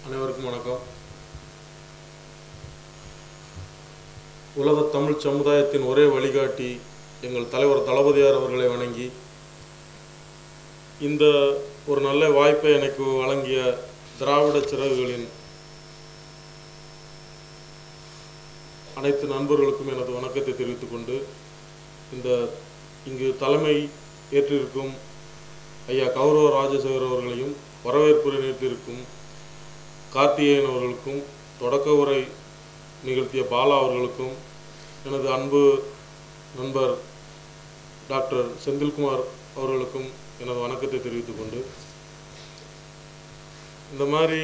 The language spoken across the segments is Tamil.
அனைவருக்கும் வணக்கம் உலக தமிழ் சமுதாயத்தின் ஒரே வழிகாட்டி எங்கள் தலைவர் தளபதியார் அவர்களை வணங்கி இந்த ஒரு நல்ல வாய்ப்பை எனக்கு வழங்கிய திராவிட சிறகுகளின் அனைத்து நண்பர்களுக்கும் எனது வணக்கத்தை தெரிவித்துக் கொண்டு இந்த இங்கு தலைமை ஏற்றிருக்கும் ஐயா கௌரவ ராஜசேகர் அவர்களையும் வரவேற்புரை நிறுத்தியிருக்கும் கார்த்திகேயன் அவர்களுக்கும் தொடக்க உரை நிகழ்த்திய பாலா அவர்களுக்கும் எனது அன்பு நண்பர் டாக்டர் செந்தில்குமார் அவர்களுக்கும் எனது வணக்கத்தை தெரிவித்துக் கொண்டு இந்த மாதிரி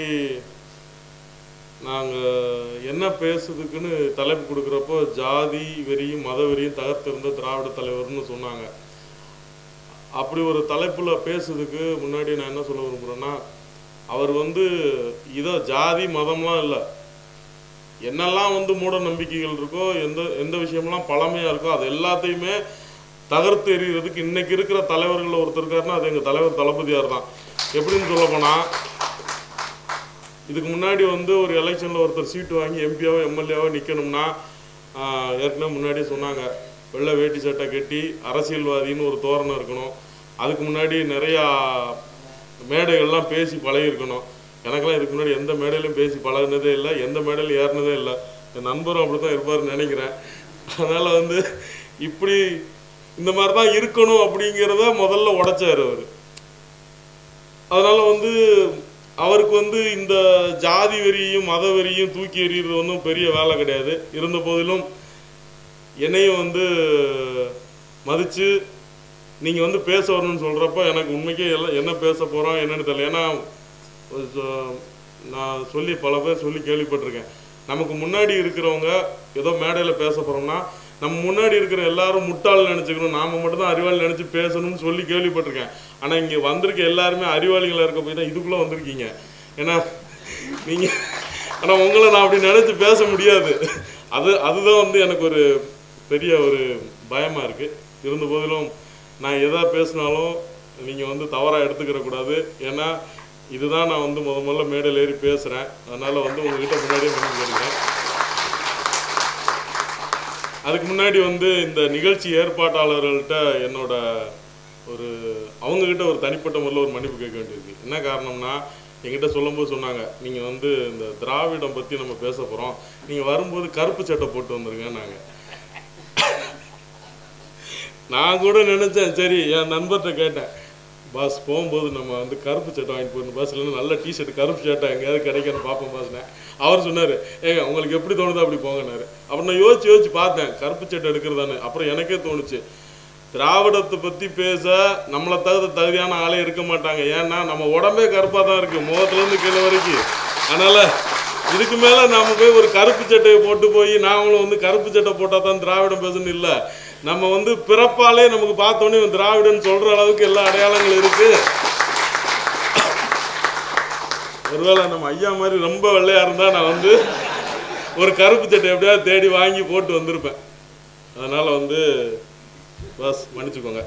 நாங்கள் என்ன பேசுறதுக்குன்னு தலைப்பு கொடுக்குறப்போ ஜாதி வெறியும் மத வெறியும் தகர்த்திருந்த திராவிட தலைவர்னு சொன்னாங்க அப்படி ஒரு தலைப்புல பேசுறதுக்கு முன்னாடி நான் என்ன சொல்ல விரும்புகிறேன்னா அவர் வந்து இதோ ஜாதி மதம்லாம் இல்லை என்னெல்லாம் வந்து மூட நம்பிக்கைகள் இருக்கோ எந்த எந்த விஷயம்லாம் பழமையாக இருக்கோ அது எல்லாத்தையுமே தகர்த்து எறிகிறதுக்கு இன்னைக்கு இருக்கிற தலைவர்கள் ஒருத்தர் இருக்காருன்னா அது எங்கள் தலைவர் தளபதியார் தான் எப்படின்னு சொல்ல போனால் இதுக்கு முன்னாடி வந்து ஒரு எலெக்ஷனில் ஒருத்தர் சீட்டு வாங்கி எம்பியாவோ எம்எல்ஏவோ நிற்கணும்னா ஏற்கனவே முன்னாடியே சொன்னாங்க வெள்ளை வேட்டி சட்டை கட்டி அரசியல்வாதின்னு ஒரு தோரணம் இருக்கணும் அதுக்கு முன்னாடி நிறையா மேடைகள்லாம் பேசி பழகிருக்கணும் எனக்கெல்லாம் இதுக்கு முன்னாடி எந்த மேடையிலும் பேசி பழகுனதே இல்லை எந்த மேடையிலும் ஏறினதே இல்லை என் நண்பரும் அப்படி தான் இருப்பார்னு நினைக்கிறேன் அதனால் வந்து இப்படி இந்த மாதிரி தான் இருக்கணும் அப்படிங்கிறத முதல்ல உடைச்சார் அவர் அதனால் வந்து அவருக்கு வந்து இந்த ஜாதி வெறியையும் மத வெறியும் தூக்கி எறிகிறது ஒன்றும் பெரிய வேலை கிடையாது இருந்த போதிலும் என்னையும் வந்து மதித்து நீங்கள் வந்து பேச வரணும்னு சொல்கிறப்ப எனக்கு உண்மைக்கே எல்லாம் என்ன பேச போகிறோம் என்னன்னு தெரியல ஏன்னா சொ- நான் சொல்லி பல பேர் சொல்லி கேள்விப்பட்டிருக்கேன் நமக்கு முன்னாடி இருக்கிறவங்க ஏதோ மேடையில் பேச போகிறோம்னா நம்ம முன்னாடி இருக்கிற எல்லாரும் முட்டாள் நினச்சிக்கணும் நாம மட்டும் தான் அறிவாளி நினச்சி பேசணும்னு சொல்லி கேள்விப்பட்டிருக்கேன் ஆனால் இங்கே வந்திருக்க எல்லாருமே அறிவாளிகளாக இருக்க போய் தான் இதுக்குள்ளே வந்திருக்கீங்க ஏன்னா நீங்கள் ஆனால் உங்களை நான் அப்படி நினச்சி பேச முடியாது அது அதுதான் வந்து எனக்கு ஒரு பெரிய ஒரு பயமாக இருக்குது இருந்த போதிலும் நான் எதா பேசினாலும் நீங்கள் வந்து தவறாக எடுத்துக்கிற கூடாது ஏன்னா இதுதான் நான் வந்து முத முதல்ல மேடையில் ஏறி பேசுகிறேன் அதனால் வந்து உங்ககிட்ட முன்னாடியே மன்னிப்பு கேட்டுக்கிறேன் அதுக்கு முன்னாடி வந்து இந்த நிகழ்ச்சி ஏற்பாட்டாளர்கள்ட்ட என்னோட ஒரு அவங்கக்கிட்ட ஒரு தனிப்பட்ட முறையில் ஒரு மன்னிப்பு கேட்க வேண்டியிருக்கு என்ன காரணம்னா என்கிட்ட சொல்லும்போது சொன்னாங்க நீங்கள் வந்து இந்த திராவிடம் பற்றி நம்ம பேச போகிறோம் நீங்கள் வரும்போது கருப்பு சட்டை போட்டு வந்துருங்க நாங்கள் நான் கூட நினச்சேன் சரி என் நண்பர்கிட்ட கேட்டேன் பாஸ் போகும்போது நம்ம வந்து கருப்பு சட்டை வாங்கிட்டு போகணும் பாஸ் இல்லைன்னா நல்ல டிஷர்ட் கருப்பு சட்டை எங்கேயாவது கிடைக்குன்னு பார்ப்போம் பாஸ்னேன் அவர் சொன்னார் ஏங்க உங்களுக்கு எப்படி தோணுதோ அப்படி போங்கன்னாரு அப்புறம் நான் யோசிச்சு யோசிச்சு பார்த்தேன் கருப்பு சட்டை எடுக்கிறதானு அப்புறம் எனக்கே தோணுச்சு திராவிடத்தை பற்றி பேச நம்மளை தகுந்த தகுதியான ஆளே இருக்க மாட்டாங்க ஏன்னா நம்ம உடம்பே கருப்பாக தான் இருக்குது முகத்துலேருந்து கீழே வரைக்கும் அதனால் இதுக்கு மேலே நாம போய் ஒரு கருப்பு சட்டையை போட்டு போய் நாமளும் வந்து கருப்பு சட்டை போட்டால் தான் திராவிடம் பேசணும் இல்லை நம்ம வந்து பிறப்பாலே நமக்கு பார்த்தோன்னே இவன் திராவிடன் சொல்கிற அளவுக்கு எல்லா அடையாளங்கள் இருக்குது ஒருவேளை நம்ம ஐயா மாதிரி ரொம்ப வெள்ளையா இருந்தா நான் வந்து ஒரு கருப்பு சட்டை எப்படியாவது தேடி வாங்கி போட்டு வந்திருப்பேன் அதனால வந்து பஸ் மன்னிச்சுக்கோங்க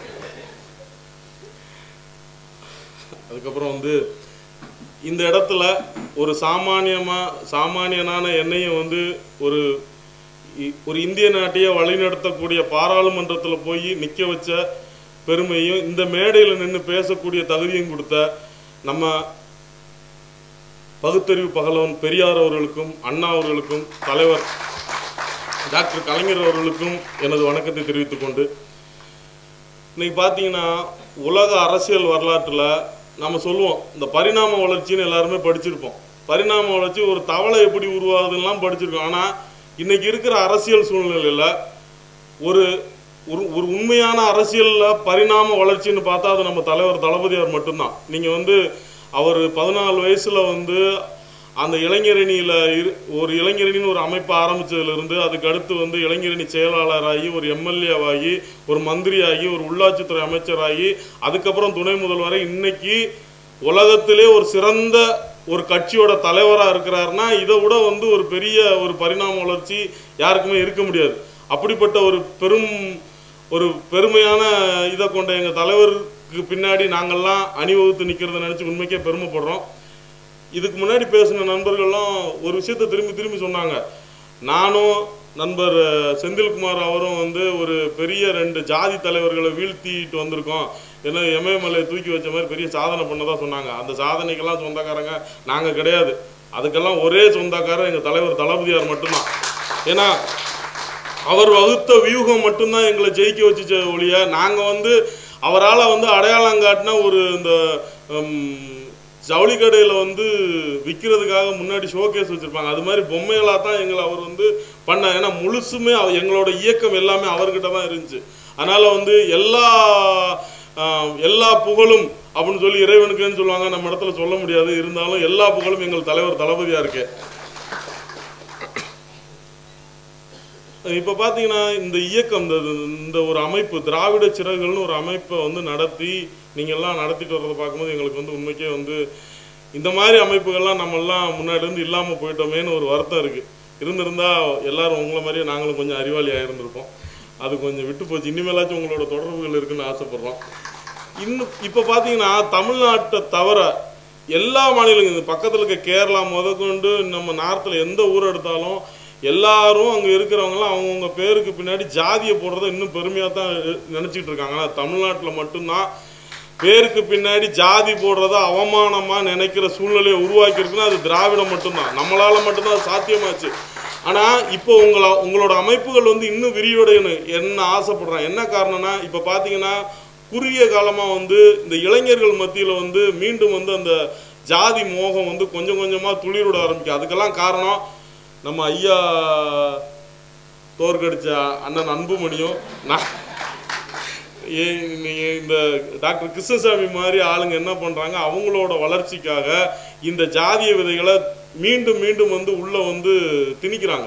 அதுக்கப்புறம் வந்து இந்த இடத்துல ஒரு சாமானியமா சாமானியனான என்னையும் வந்து ஒரு இ- ஒரு இந்திய நாட்டையே வழிநடத்தக்கூடிய பாராளுமன்றத்தில் போய் நிற்க வச்ச பெருமையும் இந்த மேடையில் நின்று பேசக்கூடிய தகுதியும் கொடுத்த நம்ம பகுத்தறிவு பகலவன் பெரியார் அவர்களுக்கும் அண்ணா அவர்களுக்கும் தலைவர் டாக்டர் கலைஞர் அவர்களுக்கும் எனது வணக்கத்தை தெரிவித்துக் கொண்டு இன்னைக்கு பார்த்தீங்கன்னா உலக அரசியல் வரலாற்றில் நம்ம சொல்லுவோம் இந்த பரிணாம வளர்ச்சின்னு எல்லாருமே படிச்சிருப்போம் பரிணாம வளர்ச்சி ஒரு தவளை எப்படி உருவாகுதுன்னெலாம் படிச்சிருக்கோம் ஆனால் இன்னைக்கு இருக்கிற அரசியல் சூழ்நிலையில் ஒரு ஒரு ஒரு உண்மையான அரசியலில் பரிணாம வளர்ச்சின்னு பார்த்தா அது நம்ம தலைவர் தளபதியார் மட்டும்தான் நீங்கள் வந்து அவர் பதினாலு வயசில் வந்து அந்த இளைஞரணியில் இரு ஒரு இளைஞரணின்னு ஒரு அமைப்பை ஆரம்பிச்சதுலேருந்து அதுக்கு அடுத்து வந்து இளைஞரணி செயலாளராகி ஒரு எம்எல்ஏவாகி ஒரு மந்திரியாகி ஒரு உள்ளாட்சித்துறை அமைச்சராகி அதுக்கப்புறம் துணை முதல்வரை இன்னைக்கு உலகத்திலே ஒரு சிறந்த ஒரு கட்சியோட தலைவராக இருக்கிறாருன்னா இதை விட வந்து ஒரு பெரிய ஒரு பரிணாம வளர்ச்சி யாருக்குமே இருக்க முடியாது அப்படிப்பட்ட ஒரு பெரும் ஒரு பெருமையான இதை கொண்ட எங்கள் தலைவருக்கு பின்னாடி நாங்கள்லாம் அணிவகுத்து நிற்கிறத நினச்சி உண்மைக்கே பெருமைப்படுறோம் இதுக்கு முன்னாடி பேசின நண்பர்கள்லாம் ஒரு விஷயத்த திரும்பி திரும்பி சொன்னாங்க நானும் நண்பர் அஹ், செந்தில்குமார் அவரும் வந்து ஒரு பெரிய ரெண்டு ஜாதி தலைவர்களை வீழ்த்திட்டு வந்திருக்கோம் ஏன்னா எமயமலையை தூக்கி வச்ச மாதிரி பெரிய சாதனை பண்ணதா சொன்னாங்க அந்த சாதனைக்கெல்லாம் சொந்தக்காரங்க நாங்கள் கிடையாது அதுக்கெல்லாம் ஒரே சொந்தக்காரர் எங்கள் தலைவர் தளபதியார் மட்டும்தான் ஏன்னா அவர் வகுத்த வியூகம் மட்டும்தான் எங்களை ஜெயிக்க வச்சுச்ச ஒழிய நாங்கள் வந்து அவரால் வந்து அடையாளம் காட்டின ஒரு இந்த ஹம், ஜவுளி கடையில் வந்து விற்கிறதுக்காக முன்னாடி ஷோகேஸ் வச்சுருப்பாங்க அது மாதிரி பொம்மைகளாக தான் எங்களை அவர் வந்து பண்ண ஏன்னா முழுசுமே அவ- எங்களோட இயக்கம் எல்லாமே அவர்கிட்ட தான் இருந்துச்சு அதனால் வந்து எல்லா ஆஹ், எல்லா புகழும் அப்படின்னு சொல்லி இறைவனுக்குன்னு சொல்லுவாங்க நம்ம இடத்துல சொல்ல முடியாது இருந்தாலும் எல்லா புகழும் எங்கள் தலைவர் தளபதியாக இருக்கு இப்போ பார்த்தீங்கன்னா இந்த இயக்கம் இந்த இந்த ஒரு அமைப்பு திராவிட சிறகுகள்னு ஒரு அமைப்பை வந்து நடத்தி நீங்கள் எல்லாம் நடத்திட்டு வர்றதை பார்க்கும்போது எங்களுக்கு வந்து உண்மைக்கே வந்து இந்த மாதிரி அமைப்புகள்லாம் நம்மெல்லாம் முன்னாடி இருந்து இல்லாமல் போயிட்டோமேன்னு ஒரு வருத்தம் இருக்குது இருந்திருந்தா எல்லாரும் உங்களை மாதிரியே நாங்களும் கொஞ்சம் அறிவாளியாக இருந்திருப்போம் அது கொஞ்சம் விட்டு போச்சு இனிமேலாச்சும் உங்களோட தொடர்புகள் இருக்குன்னு ஆசைப்படுறோம் இன்னும் இப்போ பார்த்தீங்கன்னா தமிழ்நாட்டை தவிர எல்லா மாநிலங்களும் இந்த பக்கத்தில் இருக்க கேரளா முதற்கொண்டு நம்ம நார்த்தில் எந்த ஊர் எடுத்தாலும் எல்லாரும் அங்கே இருக்கிறவங்களாம் அவங்கவுங்க பேருக்கு பின்னாடி ஜாதியை போடுறத இன்னும் பெருமையாக தான் நினச்சிட்டு இருக்காங்க ஆனால் தமிழ்நாட்டில் மட்டும்தான் பேருக்கு பின்னாடி ஜாதி போடுறத அவமானமா நினைக்கிற சூழ்நிலையை உருவாக்கி இருக்குன்னா அது திராவிடம் மட்டும்தான் நம்மளால மட்டும்தான் அது சாத்தியமாச்சு ஆனா இப்போ உங்கள உங்களோட அமைப்புகள் வந்து இன்னும் விரிவடையணும் என்ன ஆசைப்படுறேன் என்ன காரணம்னா இப்போ பாத்தீங்கன்னா குறுகிய காலமா வந்து இந்த இளைஞர்கள் மத்தியில வந்து மீண்டும் வந்து அந்த ஜாதி மோகம் வந்து கொஞ்சம் கொஞ்சமா துளிர்விட ஆரம்பிக்கும் அதுக்கெல்லாம் காரணம் நம்ம ஐயா தோற்கடிச்ச அண்ணன் அன்புமணியும் நான் ஏ- நீங்க இந்த டாக்டர் கிருஷ்ணசாமி மாதிரி ஆளுங்க என்ன பண்றாங்க அவங்களோட வளர்ச்சிக்காக இந்த ஜாதிய விதைகளை மீண்டும் மீண்டும் வந்து உள்ள வந்து திணிக்கிறாங்க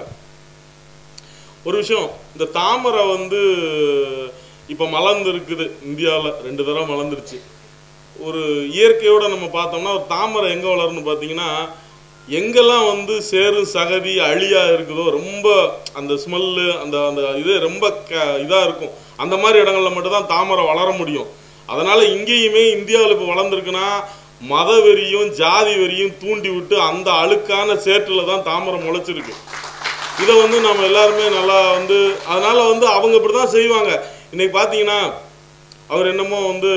ஒரு விஷயம் இந்த தாமரை வந்து இப்ப மலர்ந்து இருக்குது இந்தியாவில் ரெண்டு தடவை மலர்ந்துருச்சு ஒரு இயற்கையோட நம்ம பார்த்தோம்னா ஒரு தாமரை எங்க வளரும்னு பார்த்தீங்கன்னா எங்கெல்லாம் வந்து சேறு சகதி அழியா இருக்குதோ ரொம்ப அந்த ஸ்மெல்லு அந்த அந்த இது ரொம்ப க இதா இருக்கும் அந்த மாதிரி இடங்கள்ல மட்டும்தான் தாமரை வளர முடியும் அதனால இங்கேயுமே இந்தியாவில் இப்போ வளர்ந்துருக்குன்னா மத வெறியும் ஜாதி வெறியும் தூண்டி விட்டு அந்த அழுக்கான சேற்றுல தான் தாமரை முளைச்சிருக்கு இதை வந்து நம்ம எல்லாருமே நல்லா வந்து அதனால வந்து அவங்க இப்படிதான் செய்வாங்க இன்னைக்கு பார்த்தீங்கன்னா அவர் என்னமோ வந்து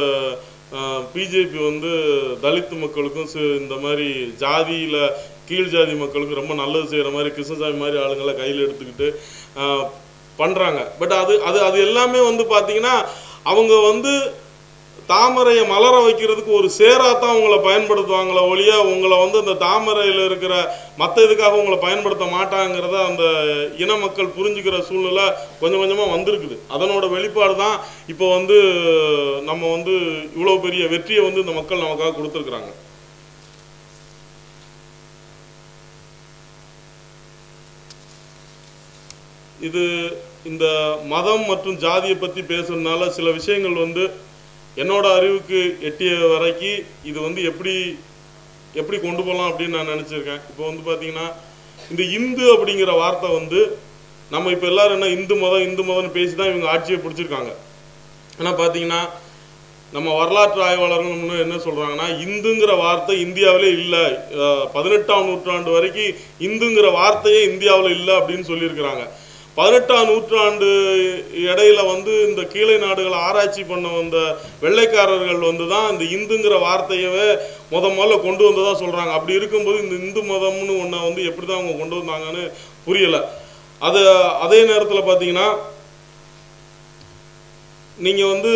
பிஜேபி வந்து தலித் மக்களுக்கும் சி- இந்த மாதிரி ஜாதியில கீழ் ஜாதி மக்களுக்கும் ரொம்ப நல்லது செய்யற மாதிரி கிருஷ்ணசாமி மாதிரி ஆளுங்களை கையில் எடுத்துக்கிட்டு ஆஹ், பண்றாங்க பட் அது அது அது எல்லாமே வந்து பாத்தீங்கன்னா அவங்க வந்து தாமரையை மலர வைக்கிறதுக்கு ஒரு சேரா தான் உங்களை பயன்படுத்துவாங்களே ஒழிய உங்களை வந்து அந்த தாமரையில் இருக்கிற மற்ற இதுக்காக உங்களை பயன்படுத்த மாட்டாங்கிறத அந்த இன மக்கள் புரிஞ்சுக்கிற சூழ்நிலை கொஞ்சம் கொஞ்சமாக வந்திருக்குது அதனோட வெளிப்பாடு தான் இப்போ வந்து நம்ம வந்து இவ்வளோ பெரிய வெற்றியை வந்து இந்த மக்கள் நமக்காக கொடுத்துருக்குறாங்க இது இந்த மதம் மற்றும் ஜாதியை பற்றி பேசுறதுனால சில விஷயங்கள் வந்து என்னோட அறிவுக்கு எட்டிய வரைக்கும் இது வந்து எப்படி எப்படி கொண்டு போகலாம் அப்படின்னு நான் நினச்சிருக்கேன் இப்போ வந்து பார்த்தீங்கன்னா இந்த இந்து அப்படிங்கிற வார்த்தை வந்து நம்ம இப்போ எல்லாரும் என்ன இந்து மதம் இந்து மதம்னு பேசி தான் இவங்க ஆட்சியை பிடிச்சிருக்காங்க ஆனால் பார்த்தீங்கன்னா நம்ம வரலாற்று ஆய்வாளர்கள் முன்ன என்ன சொல்றாங்கன்னா இந்துங்கிற வார்த்தை இந்தியாவிலே இல்லை பதினெட்டாம் நூற்றாண்டு வரைக்கும் இந்துங்கிற வார்த்தையே இந்தியாவில் இல்லை அப்படின்னு சொல்லியிருக்கிறாங்க பதினெட்டாம் நூற்றாண்டு இடையில வந்து இந்த கீழை நாடுகளை ஆராய்ச்சி பண்ண வந்த வெள்ளைக்காரர்கள் வந்து தான் இந்த இந்துங்கிற வார்த்தையவே முத முதல்ல கொண்டு வந்ததா சொல்றாங்க அப்படி இருக்கும்போது இந்த இந்து மதம்னு ஒன்றை வந்து எப்படி தான் அவங்க கொண்டு வந்தாங்கன்னு புரியல அது அதே நேரத்தில் பார்த்தீங்கன்னா நீங்க வந்து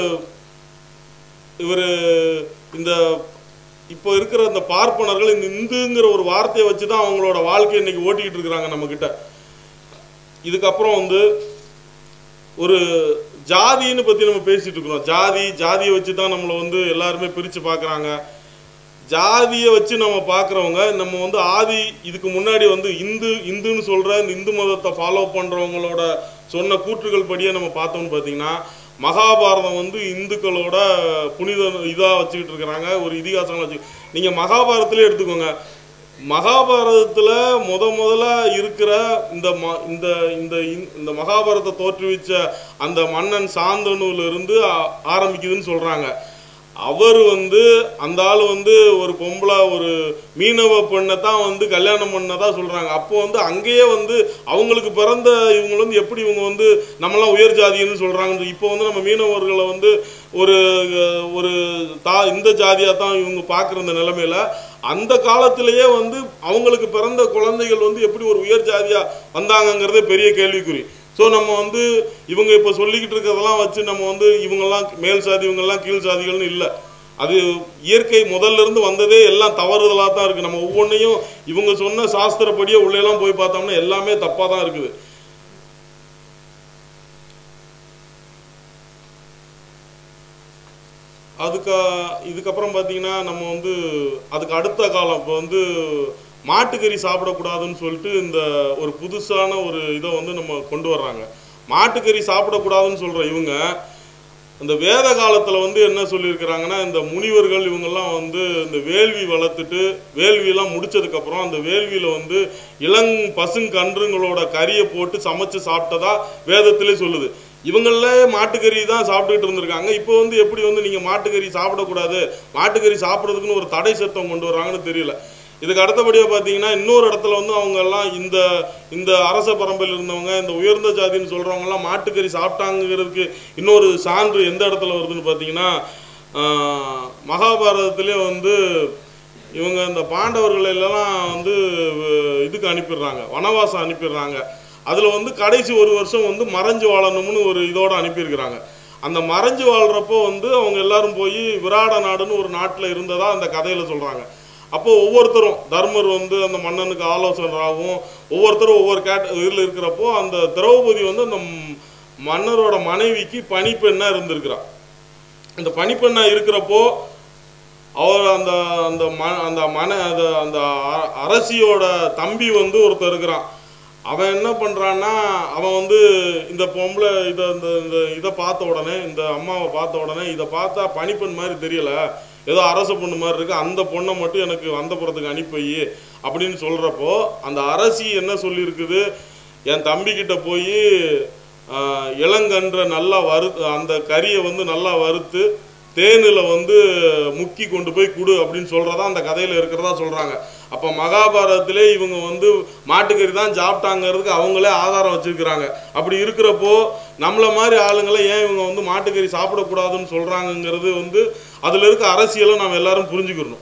இவர் இந்த இப்போ இருக்கிற இந்த பார்ப்பனர்கள் இந்த இந்துங்கிற ஒரு வார்த்தையை வச்சு தான் அவங்களோட வாழ்க்கையை இன்னைக்கு ஓட்டிக்கிட்டு இருக்கிறாங்க நம்ம கிட்ட இதுக்கப்புறம் வந்து ஒரு ஜாதின்னு பத்தி நம்ம பேசிட்டு இருக்கிறோம் ஜாதி ஜாதியை வச்சு தான் நம்மளை வந்து எல்லாருமே பிரிச்சு பார்க்கறாங்க ஜாதியை வச்சு நம்ம பார்க்குறவங்க நம்ம வந்து ஆதி இதுக்கு முன்னாடி வந்து இந்து இந்துன்னு சொல்ற இந்த இந்து மதத்தை ஃபாலோ பண்றவங்களோட சொன்ன கூற்றுகள் படியே நம்ம பார்த்தோம்னு பார்த்தீங்கன்னா மகாபாரதம் வந்து இந்துக்களோட புனித இதா வச்சுக்கிட்டு இருக்கிறாங்க ஒரு இதிகாசங்கள் வச்சு நீங்க மகாபாரதத்திலே எடுத்துக்கோங்க மகாபாரதத்துல முத முதல்ல இருக்கிற இந்த ம- இந்த இந்த இந்- இந்த மகாபாரதத்தை தோற்றுவிச்ச அந்த மன்னன் சாந்தனுல இருந்து ஆ- ஆரம்பிக்குதுன்னு சொல்றாங்க அவர் வந்து அந்த ஆள் வந்து ஒரு பொம்பளை ஒரு மீனவ பெண்ணை தான் வந்து கல்யாணம் பண்ணதா சொல்றாங்க அப்போ வந்து அங்கேயே வந்து அவங்களுக்கு பிறந்த இவங்க வந்து எப்படி இவங்க வந்து நம்மலாம் உயர் ஜாதின்னு சொல்றாங்க இப்போ வந்து நம்ம மீனவர்களை வந்து ஒரு அஹ், ஒரு தா இந்த ஜாதியா தான் இவங்க பார்க்குற இந்த நிலைமையில அந்த காலத்திலேயே வந்து அவங்களுக்கு பிறந்த குழந்தைகள் வந்து எப்படி ஒரு உயர் ஜாதியா வந்தாங்கங்கிறதே பெரிய கேள்விக்குறி ஸோ நம்ம வந்து இவங்க இப்போ சொல்லிக்கிட்டு இருக்கிறதெல்லாம் வச்சு நம்ம வந்து இவங்கெல்லாம் மேல் சாதி இவங்கெல்லாம் கீழ் சாதிகள்னு இல்லை அது இயற்கை முதல்ல இருந்து வந்ததே எல்லாம் தவறுதலாக தான் இருக்குது நம்ம ஒவ்வொன்றையும் இவங்க சொன்ன சாஸ்திரப்படியே உள்ளேலாம் போய் பார்த்தோம்னா எல்லாமே தப்பாக தான் இருக்குது அதுக்கு இதுக்கப்புறம் பார்த்தீங்கன்னா நம்ம வந்து அதுக்கு அடுத்த காலம் இப்போ வந்து மாட்டுக்கறி சாப்பிடக்கூடாதுன்னு சொல்லிட்டு இந்த ஒரு புதுசான ஒரு இதை வந்து நம்ம கொண்டு வர்றாங்க மாட்டுக்கறி சாப்பிடக்கூடாதுன்னு சொல்ற இவங்க இந்த வேத காலத்துல வந்து என்ன சொல்லியிருக்கிறாங்கன்னா இந்த முனிவர்கள் இவங்கெல்லாம் வந்து இந்த வேள்வி வளர்த்துட்டு வேள்வியெல்லாம் முடிச்சதுக்கு அப்புறம் அந்த வேள்வியில வந்து இளங் பசுங்கன்றுங்களோட கறியை போட்டு சமைச்சு சாப்பிட்டதா வேதத்திலே சொல்லுது இவங்கள மாட்டுக்கறி தான் சாப்பிட்டுக்கிட்டு இருந்திருக்காங்க இப்போ வந்து எப்படி வந்து நீங்க மாட்டுக்கறி சாப்பிடக்கூடாது மாட்டுக்கறி சாப்பிட்றதுக்குன்னு ஒரு தடை சட்டம் கொண்டு வர்றாங்கன்னு தெரியல இதுக்கு அடுத்தபடியாக பார்த்தீங்கன்னா இன்னொரு இடத்துல வந்து அவங்க எல்லாம் இந்த இந்த அரச பரம்பரையில் இருந்தவங்க இந்த உயர்ந்த ஜாதின்னு சொல்றவங்க எல்லாம் மாட்டுக்கறி சாப்பிட்டாங்கிறதுக்கு இன்னொரு சான்று எந்த இடத்துல வருதுன்னு பார்த்தீங்கன்னா ஆஹ், மகாபாரதத்திலே வந்து இவங்க இந்த பாண்டவர்கள் எல்லாம் வந்து அஹ், இதுக்கு அனுப்பிடுறாங்க வனவாசம் அனுப்பிடுறாங்க அதுல வந்து கடைசி ஒரு வருஷம் வந்து மறைஞ்சு வாழணும்னு ஒரு இதோட அனுப்பியிருக்கிறாங்க அந்த மறைஞ்சு வாழ்றப்போ வந்து அவங்க எல்லாரும் போய் விராட நாடுன்னு ஒரு நாட்டுல இருந்ததா அந்த கதையில சொல்றாங்க அப்போ ஒவ்வொருத்தரும் தர்மர் வந்து அந்த மன்னனுக்கு ஆலோசனராகவும் ஒவ்வொருத்தரும் ஒவ்வொரு கேட் இதில் இருக்கிறப்போ அந்த திரௌபதி வந்து அந்த ம்- மன்னரோட மனைவிக்கு பணிப்பெண்ணா இருந்திருக்கிறா அந்த பணிப்பெண்ணா இருக்கிறப்போ அவர் அந்த அந்த ம அந்த மன அந்த அந்த அ- அரசியோட தம்பி வந்து ஒருத்தர் இருக்கிறான் அவன் என்ன பண்றான்னா அவன் வந்து இந்த பொம்பளை இதை இந்த இந்த இதை பார்த்த உடனே இந்த அம்மாவை பார்த்த உடனே இதை பார்த்தா பணிப்பெண் மாதிரி தெரியல ஏதோ அரச பொண்ணு மாதிரி இருக்கு அந்த பொண்ணை மட்டும் எனக்கு வந்தபுறத்துக்கு அனுப்பி வை அப்படின்னு சொல்றப்போ அந்த அரசி என்ன சொல்லியிருக்குது என் தம்பிக்கிட்ட போய் இளங்கன்ற நல்லா வறு அந்த கறியை வந்து நல்லா வறுத்து தேனில் வந்து முக்கி கொண்டு போய் குடு அப்படின்னு சொல்றதா அந்த கதையில இருக்கிறதா சொல்றாங்க அப்ப மகாபாரதத்திலே இவங்க வந்து மாட்டுக்கறி தான் சாப்பிட்டாங்கிறதுக்கு அவங்களே ஆதாரம் வச்சிருக்கிறாங்க அப்படி இருக்கிறப்போ நம்மள மாதிரி ஆளுங்களை ஏன் இவங்க வந்து மாட்டுக்கறி சாப்பிடக்கூடாதுன்னு சொல்றாங்கங்கிறது வந்து அதுல இருக்க அரசியலை நாம் எல்லாரும் புரிஞ்சுக்கணும்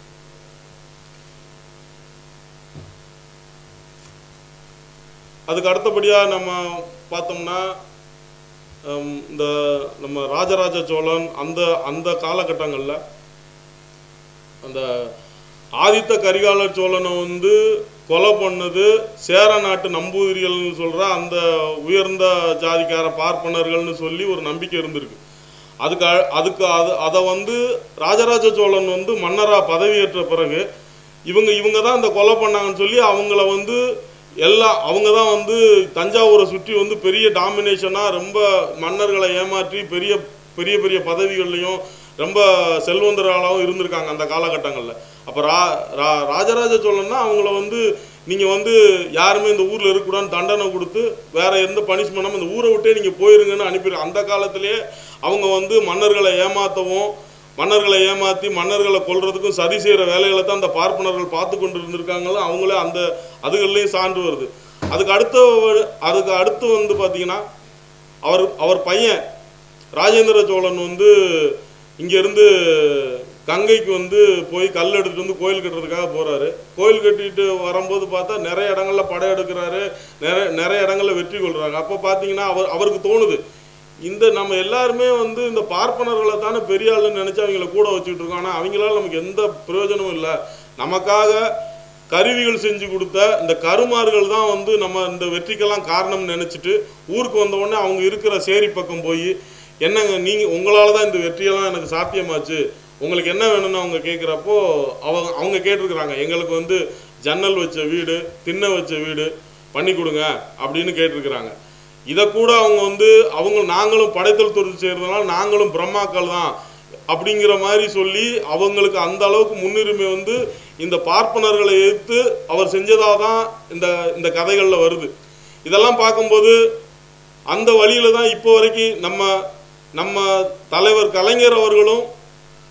அதுக்கு அடுத்தபடியா நம்ம பார்த்தோம்னா ஹம், இந்த நம்ம ராஜராஜ சோழன் அந்த அந்த காலகட்டங்கள்ல அந்த ஆதித்த கரிகால சோழனை வந்து கொலை பண்ணது சேர நாட்டு நம்பூதிரிகள்னு சொல்ற அந்த உயர்ந்த ஜாதிக்கார பார்ப்பனர்கள்னு சொல்லி ஒரு நம்பிக்கை இருந்திருக்கு அதுக்கு அ- அதுக்கு அது அதை வந்து ராஜராஜ சோழன் வந்து மன்னரா பதவியேற்ற பிறகு இவங்க இவங்க தான் இந்த கொலை பண்ணாங்கன்னு சொல்லி அவங்கள வந்து எல்லாம் அவங்க தான் வந்து தஞ்சாவூரை சுற்றி வந்து பெரிய டாமினேஷனாக ரொம்ப மன்னர்களை ஏமாற்றி பெரிய பெரிய பெரிய பதவிகள்லையும் ரொம்ப செல்வந்தராகவும் இருந்திருக்காங்க அந்த காலகட்டங்களில் அப்போ ரா ரா ராஜராஜ சோழன்னா அவங்கள வந்து நீங்கள் வந்து யாருமே இந்த ஊரில் இருக்கக்கூடாதுன்னு தண்டனை கொடுத்து வேற எந்த பனிஷ்மெண்ட்டும் இந்த ஊரை விட்டே நீங்கள் போயிருங்கன்னு அனுப்பி அந்த காலத்திலேயே அவங்க வந்து மன்னர்களை ஏமாற்றவும் மன்னர்களை ஏமாத்தி மன்னர்களை கொல்றதுக்கும் சதி செய்யற வேலைகளை தான் அந்த பார்ப்பனர்கள் பார்த்து கொண்டு இருந்திருக்காங்களோ அவங்களே அந்த அதுகள்லயும் சான்று வருது அதுக்கு அடுத்த வ- அதுக்கு அடுத்து வந்து பாத்தீங்கன்னா அவர் அவர் பையன் ராஜேந்திர சோழன் வந்து இங்க இருந்து கங்கைக்கு வந்து போய் கல் எடுத்துட்டு வந்து கோயில் கட்டுறதுக்காக போறாரு கோயில் கட்டிட்டு வரும்போது பார்த்தா நிறைய இடங்கள்ல படம் எடுக்கிறாரு நிறைய நிறைய இடங்கள்ல வெற்றி கொள்றாங்க அப்போ பாத்தீங்கன்னா அவர் அவருக்கு தோணுது இந்த நம்ம எல்லாருமே வந்து இந்த பார்ப்பனர்களை தானே பெரிய ஆளுன்னு நினைச்சு அவங்கள கூட வச்சுக்கிட்டு இருக்கோம் ஆனா அவங்களால நமக்கு எந்த பிரயோஜனமும் இல்லை நமக்காக கருவிகள் செஞ்சு கொடுத்த இந்த கருமார்கள் தான் வந்து நம்ம இந்த வெற்றிக்கெல்லாம் காரணம்னு நினைச்சிட்டு ஊருக்கு வந்த உடனே அவங்க இருக்கிற சேரி பக்கம் போய் என்னங்க நீங்க உங்களால தான் இந்த வெற்றியெல்லாம் எனக்கு சாத்தியமாச்சு உங்களுக்கு என்ன வேணும்னு அவங்க கேட்குறப்போ அவங்க அவங்க கேட்டிருக்கிறாங்க எங்களுக்கு வந்து ஜன்னல் வச்ச வீடு திண்ணை வச்ச வீடு பண்ணி கொடுங்க அப்படின்னு கேட்டிருக்கிறாங்க இதை கூட அவங்க வந்து அவங்க நாங்களும் படைத்தல் தொழில் செய்யறதுனால நாங்களும் பிரம்மாக்கள் தான் அப்படிங்கிற மாதிரி சொல்லி அவங்களுக்கு அந்த அளவுக்கு முன்னுரிமை வந்து இந்த பார்ப்பனர்களை எதிர்த்து அவர் செஞ்சதாக தான் இந்த இந்த கதைகளில் வருது இதெல்லாம் பார்க்கும்போது அந்த வழியில தான் இப்போ வரைக்கும் நம்ம நம்ம தலைவர் கலைஞர் அவர்களும்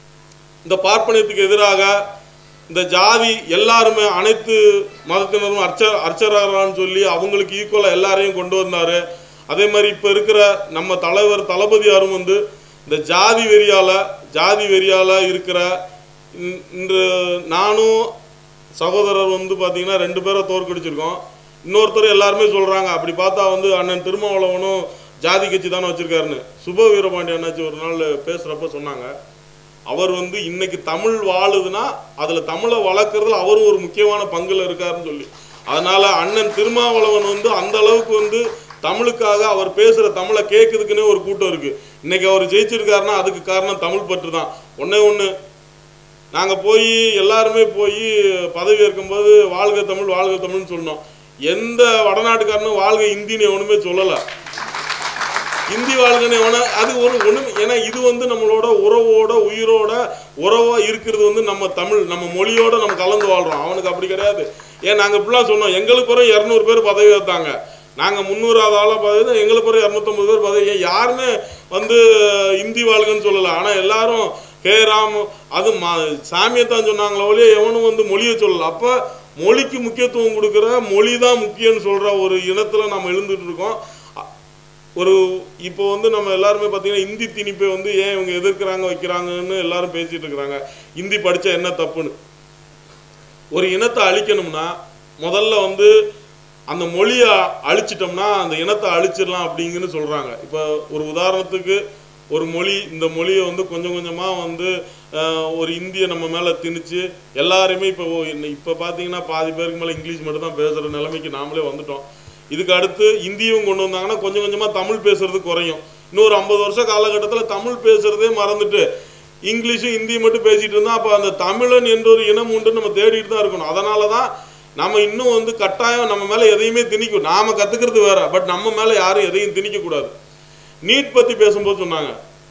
இந்த பார்ப்பனியத்துக்கு எதிராக இந்த ஜாதி எல்லாருமே அனைத்து மதத்தினரும் அர்ச்ச அர்ச்சகரான்னு சொல்லி அவங்களுக்கு ஈக்குவலாக எல்லாரையும் கொண்டு வந்தாரு அதே மாதிரி இப்போ இருக்கிற நம்ம தலைவர் தளபதியாரும் வந்து இந்த ஜாதி வெறியால ஜாதி வெறியால இருக்கிற இன்- இன்று நானும் சகோதரர் வந்து பார்த்தீங்கன்னா ரெண்டு பேரை தோற்கடிச்சிருக்கோம் இன்னொருத்தர் எல்லாருமே சொல்றாங்க அப்படி பார்த்தா வந்து அண்ணன் திருமாவளவனும் ஜாதி கட்சி தானே வச்சிருக்காருன்னு சுப வீரபாண்டி அண்ணாச்சி ஒரு நாள் பேசுறப்ப சொன்னாங்க அவர் வந்து இன்னைக்கு தமிழ் வாழுதுன்னா அதுல தமிழை வளர்க்கறதுல அவரும் ஒரு முக்கியமான பங்குல இருக்காருன்னு சொல்லி அதனால அண்ணன் திருமாவளவன் வந்து அந்த அளவுக்கு வந்து தமிழுக்காக அவர் பேசுற தமிழை கேட்கறதுக்குன்னே ஒரு கூட்டம் இருக்கு இன்னைக்கு அவர் ஜெயிச்சிருக்காருன்னா அதுக்கு காரணம் தமிழ் பற்று தான் ஒண்ணே ஒண்ணு நாங்க போய் எல்லாருமே போய் பதவி ஏற்கும்போது வாழ்க தமிழ் வாழ்க தமிழ்னு சொன்னோம் எந்த வடநாட்டுக்காரனும் வாழ்க இந்தின்னு எவனுமே சொல்லல இந்தி வாழ்கன்னு எவன அது ஒரு ஒண்ணு ஏன்னா இது வந்து நம்மளோட உறவோட உயிரோட உறவா இருக்கிறது வந்து நம்ம தமிழ் நம்ம மொழியோட நம்ம கலந்து வாழ்றோம் அவனுக்கு அப்படி கிடையாது ஏன் நாங்க இப்படிலாம் சொன்னோம் எங்களுக்கு பிறகு இரநூறு பேர் பதவி ஏற்றாங்க நாங்க முந்நூறாவது ஆளா பதவி தான் எங்களுக்கு பிறகு இரநூத்தம்பது பேர் பதவி ஏன் யாருமே வந்து இந்தி வாழ்கன்னு சொல்லல ஆனா எல்லாரும் ஹே ராம் அது ம- சாமியைத்தான் சொன்னாங்களே ஒழிய எவனும் வந்து மொழியை சொல்லல அப்ப மொழிக்கு முக்கியத்துவம் கொடுக்குற மொழி தான் முக்கியம்னு சொல்ற ஒரு இனத்துல நம்ம எழுந்துட்டு இருக்கோம் அ- ஒரு இப்போ வந்து நம்ம எல்லாருமே பார்த்தீங்கன்னா இந்தி திணிப்பை வந்து ஏன் இவங்க எதிர்க்கிறாங்க வைக்கிறாங்கன்னு எல்லாரும் பேசிட்டு இருக்கிறாங்க இந்தி படிச்சா என்ன தப்புன்னு ஒரு இனத்தை அழிக்கணும்னா முதல்ல வந்து அந்த மொழியை அழிச்சிட்டோம்னா அந்த இனத்தை அழிச்சிடலாம் அப்படிங்கன்னு சொல்றாங்க இப்போ ஒரு உதாரணத்துக்கு ஒரு மொழி இந்த மொழியை வந்து கொஞ்சம் கொஞ்சமா வந்து அஹ், ஒரு இந்திய நம்ம மேல திணிச்சு எல்லாருமே இப்போ இப்போ பார்த்தீங்கன்னா பாதி பேருக்கு மேல இங்கிலீஷ் மட்டும் தான் பேசுற நிலைமைக்கு நாமளே வந்துட்டோம் இதுக்கு அடுத்து இந்தியும் கொண்டு வந்தாங்கன்னா கொஞ்சம் கொஞ்சமா தமிழ் பேசுறது குறையும் இன்னொரு ஐம்பது வருஷ காலகட்டத்துல தமிழ் பேசுறதே மறந்துட்டு இங்கிலீஷும் ஹிந்தியும் மட்டும் பேசிட்டு இருந்தா அப்ப அந்த தமிழன் என்ற ஒரு இனம் உண்டு நம்ம தேடிட்டு தான் இருக்கணும் அதனால தான் நம்ம இன்னும் வந்து கட்டாயம் நம்ம மேல எதையுமே திணிக்கும் நாம கத்துக்கிறது வேற பட் நம்ம மேல யாரும் எதையும் திணிக்க கூடாது நீட் பத்தி பேசும்போது சொன்னாங்க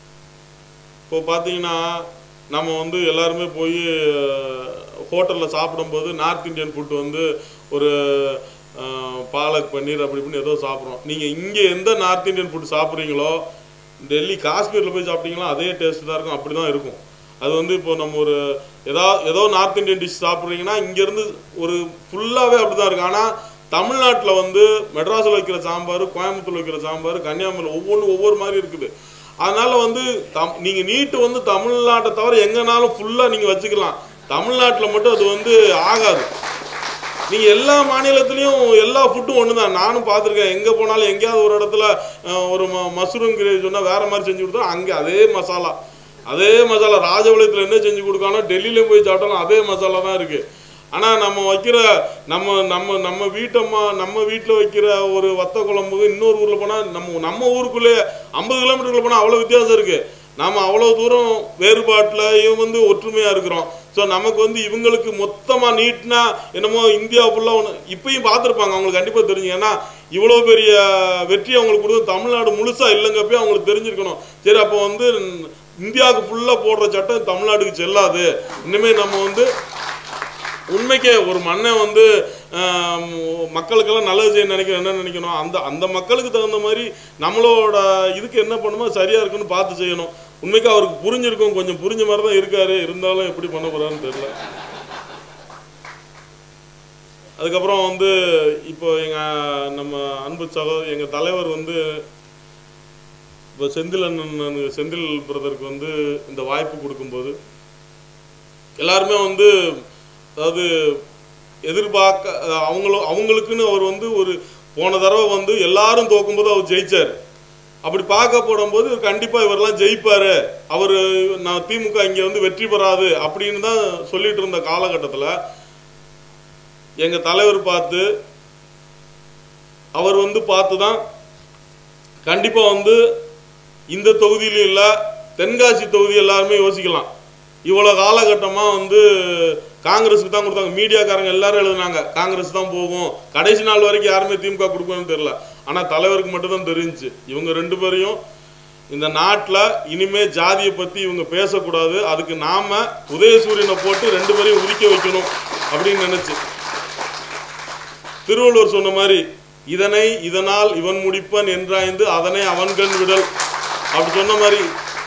இப்போ பார்த்தீங்கன்னா நம்ம வந்து எல்லாருமே போய் ஹோட்டலில் சாப்பிடும்போது நார்த் இந்தியன் ஃபுட் வந்து ஒரு அஹ், பாலக் பன்னீர் அப்படி இப்படின்னு ஏதோ சாப்பிட்றோம் நீங்கள் இங்கே எந்த நார்த் இந்தியன் ஃபுட் சாப்பிட்றீங்களோ டெல்லி காஷ்மீரில் போய் சாப்பிட்டீங்களோ அதே டேஸ்ட் தான் இருக்கும் அப்படி தான் இருக்கும் அது வந்து இப்போ நம்ம ஒரு ஏதா ஏதோ நார்த் இந்தியன் டிஷ் சாப்பிட்றீங்கன்னா இங்கேருந்து ஒரு ஃபுல்லாகவே அப்படி தான் இருக்கும் ஆனால் தமிழ்நாட்டில் வந்து மெட்ராஸில் வைக்கிற சாம்பார் கோயம்புத்தூர் வைக்கிற சாம்பார் கன்னியாகுமரியில் ஒவ்வொன்றும் ஒவ்வொரு மாதிரி இருக்குது அதனால வந்து தம் நீங்க நீட்டு வந்து தமிழ்நாட்டை தவிர எங்கனாலும் ஃபுல்லா நீங்க வச்சுக்கலாம் தமிழ்நாட்டில் மட்டும் அது வந்து ஆகாது நீங்க எல்லா மாநிலத்திலயும் எல்லா ஃபுட்டும் ஒண்ணுதான் நானும் பார்த்திருக்கேன் எங்க போனாலும் எங்கேயாவது ஒரு இடத்துல அஹ், ஒரு ம- மஷ்ரூம் கிரேவி சொன்னா வேற மாதிரி செஞ்சு கொடுத்தா அங்க அதே மசாலா அதே மசாலா ராஜபாளையத்துல என்ன செஞ்சு கொடுக்காலும் டெல்லியில போய் சாப்பிட்டாலும் அதே மசாலா தான் இருக்கு ஆனா நம்ம வைக்கிற நம்ம நம்ம நம்ம வீட்டம்மா நம்ம வீட்டுல வைக்கிற ஒரு வத்த குழம்பு இன்னொரு ஊர்ல போனா நம்ம நம்ம ஊருக்குள்ளே ஐம்பது கிலோமீட்டருக்குள்ள போனா அவ்வளவு வித்தியாசம் இருக்கு நாம அவ்வளவு தூரம் வேறுபாட்டுலயும் வந்து ஒற்றுமையா இருக்கிறோம் ஸோ நமக்கு வந்து இவங்களுக்கு மொத்தமா நீட்னா என்னமோ இந்தியா ஃபுல்லா ஒன்று இப்பயும் பார்த்துருப்பாங்க அவங்களுக்கு கண்டிப்பா தெரிஞ்சு ஏன்னா இவ்வளோ பெரிய வெற்றி அவங்களுக்கு கொடுத்து தமிழ்நாடு முழுசா இல்லைங்கப்பயே அவங்களுக்கு தெரிஞ்சிருக்கணும் சரி அப்போ வந்து இந்தியாவுக்கு ஃபுல்லா போடுற சட்டம் தமிழ்நாட்டுக்கு செல்லாது இனிமே நம்ம வந்து உண்மைக்கே ஒரு மண்ணை வந்து ஆம், மக்களுக்கெல்லாம் நல்லது செய்ய நினைக்கிறோம் என்ன நினைக்கணும் அந்த அந்த மக்களுக்கு தகுந்த மாதிரி நம்மளோட இதுக்கு என்ன பண்ணுமோ சரியா இருக்குன்னு பார்த்து செய்யணும் உண்மைக்கு அவருக்கு புரிஞ்சிருக்கும் கொஞ்சம் புரிஞ்ச மாதிரி தான் இருக்காரு இருந்தாலும் எப்படி பண்ண போறாருன்னு தெரியல அதுக்கப்புறம் வந்து இப்போ எங்க நம்ம அன்பு சகோதர எங்க தலைவர் வந்து இப்போ செந்தில் அண்ணன் செந்தில் பிரதருக்கு வந்து இந்த வாய்ப்பு கொடுக்கும்போது எல்லாருமே வந்து அதாவது எதிர்பார்க்க அஹ் அவங்களும் அவங்களுக்குன்னு அவர் வந்து ஒரு போன தடவை வந்து எல்லாரும் தோக்கும்போது அவர் ஜெயிச்சார் அப்படி பார்க்க போடும்போது கண்டிப்பா இவரெல்லாம் ஜெயிப்பாரு அவர் நான் திமுக இங்க வந்து வெற்றி பெறாது அப்படின்னு தான் சொல்லிட்டு இருந்த காலகட்டத்துல எங்க தலைவர் பார்த்து அவர் வந்து பார்த்து தான் கண்டிப்பா வந்து இந்த தொகுதியிலும் இல்ல தென்காசி தொகுதி எல்லாருமே யோசிக்கலாம் இவ்வளவு காலகட்டமா வந்து காங்கிரஸுக்கு தான் கொடுத்தாங்க மீடியாக்காரங்க எல்லாரும் எழுதுனாங்க காங்கிரஸ் தான் போகும் கடைசி நாள் வரைக்கும் யாருமே திமுக கொடுக்கணும்னு தெரியல ஆனா தலைவருக்கு மட்டும் தான் தெரிஞ்சுச்சு இவங்க ரெண்டு பேரையும் இந்த நாட்டுல இனிமே ஜாதியை பத்தி இவங்க பேசக்கூடாது அதுக்கு நாம உதயசூரியனை போட்டு ரெண்டு பேரையும் உதிக்க வைக்கணும் அப்படின்னு நினைச்சு திருவள்ளுவர் சொன்ன மாதிரி இதனை இதனால் இவன் முடிப்பன் என்றாய்ந்து அதனை அவன்கண் விடல் அப்படி சொன்ன மாதிரி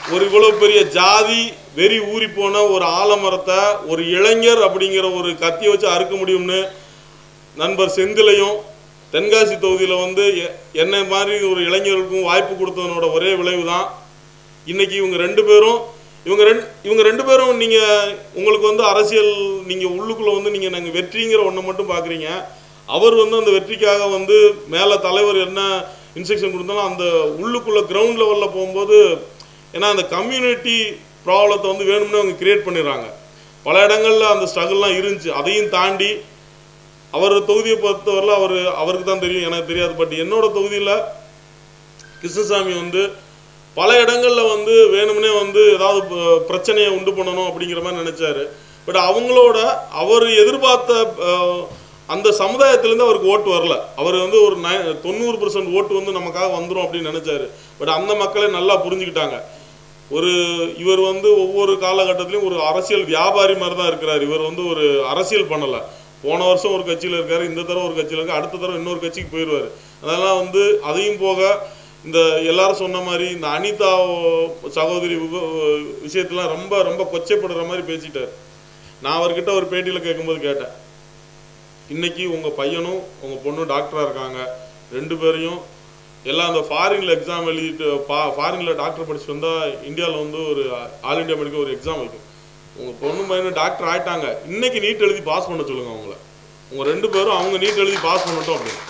ஒரு இவ்வளவு பெரிய ஜாதி வெறி ஊறி போன ஒரு ஆலமரத்தை ஒரு இளைஞர் அப்படிங்கிற ஒரு கத்தியை வச்சு அறுக்க முடியும்னு நண்பர் செந்திலையும் தென்காசி தொகுதியில் வந்து எ- என்னை மாதிரி ஒரு இளைஞர்களுக்கும் வாய்ப்பு கொடுத்ததனோட ஒரே விளைவு தான் இன்னைக்கு இவங்க ரெண்டு பேரும் இவங்க ரெண்டு இவங்க ரெண்டு பேரும் நீங்க உங்களுக்கு வந்து அரசியல் நீங்க உள்ளுக்குள்ள வந்து நீங்க நாங்க வெற்றிங்கிற ஒண்ணை மட்டும் பாக்குறீங்க அவர் வந்து அந்த வெற்றிக்காக வந்து மேல தலைவர் என்ன இன்ஸ்ட்ரக்ஷன் கொடுத்தாலும் அந்த உள்ளுக்குள்ள கிரவுண்ட் லெவல்ல போகும்போது ஏன்னா அந்த கம்யூனிட்டி ப்ராப்ளத்தை வந்து வேணும்னு அவங்க கிரியேட் பண்ணிடுறாங்க பல இடங்கள்ல அந்த ஸ்ட்ரகிள்லாம் இருந்துச்சு அதையும் தாண்டி அவர் தொகுதியை பொறுத்தவரையில் அவர் அவருக்கு தான் தெரியும் எனக்கு தெரியாது பட் என்னோட தொகுதியில் கிருஷ்ணசாமி வந்து பல இடங்கள்ல வந்து வேணும்னே வந்து ஏதாவது ப- பிரச்சனையை உண்டு பண்ணணும் அப்படிங்கிற மாதிரி நினைச்சாரு பட் அவங்களோட அவர் எதிர்பார்த்த அஹ், அந்த சமுதாயத்திலேருந்து அவருக்கு ஓட்டு வரல அவர் வந்து ஒரு நை தொண்ணூறு பர்சன்ட் ஓட்டு வந்து நமக்காக வந்துடும் அப்படின்னு நினைச்சாரு பட் அந்த மக்களை நல்லா புரிஞ்சுக்கிட்டாங்க ஒரு இவர் வந்து ஒவ்வொரு காலகட்டத்திலையும் ஒரு அரசியல் வியாபாரி மாதிரி தான் இருக்கிறார் இவர் வந்து ஒரு அரசியல் பண்ணல போன வருஷம் ஒரு கட்சியில் இருக்காரு இந்த தடவை ஒரு கட்சியில் இருக்காரு அடுத்த தடவை இன்னொரு கட்சிக்கு போயிடுவார் அதெல்லாம் வந்து அதையும் போக இந்த எல்லாரும் சொன்ன மாதிரி இந்த அனிதா சகோதரி விவ- விஷயத்தெல்லாம் ரொம்ப ரொம்ப கொச்சைப்படுற மாதிரி பேசிட்டார் நான் அவர்கிட்ட ஒரு பேட்டியில் கேட்கும்போது கேட்டேன் இன்னைக்கு உங்க பையனும் உங்க பொண்ணும் டாக்டரா இருக்காங்க ரெண்டு பேரையும் எல்லாம் அந்த ஃபாரின்ல எக்ஸாம் எழுதிட்டு ஃபாரின்ல டாக்டர் படிச்சுட்டு வந்தா இந்தியாவில் வந்து ஒரு ஆல் இந்தியா மெடிக்கல் ஒரு எக்ஸாம் வைக்கும் உங்க பொண்ணு பையனும் டாக்டர் ஆயிட்டாங்க இன்னைக்கு நீட் எழுதி பாஸ் பண்ண சொல்லுங்க அவங்கள உங்க ரெண்டு பேரும் அவங்க நீட் எழுதி பாஸ் பண்ணட்டும் அப்படின்னு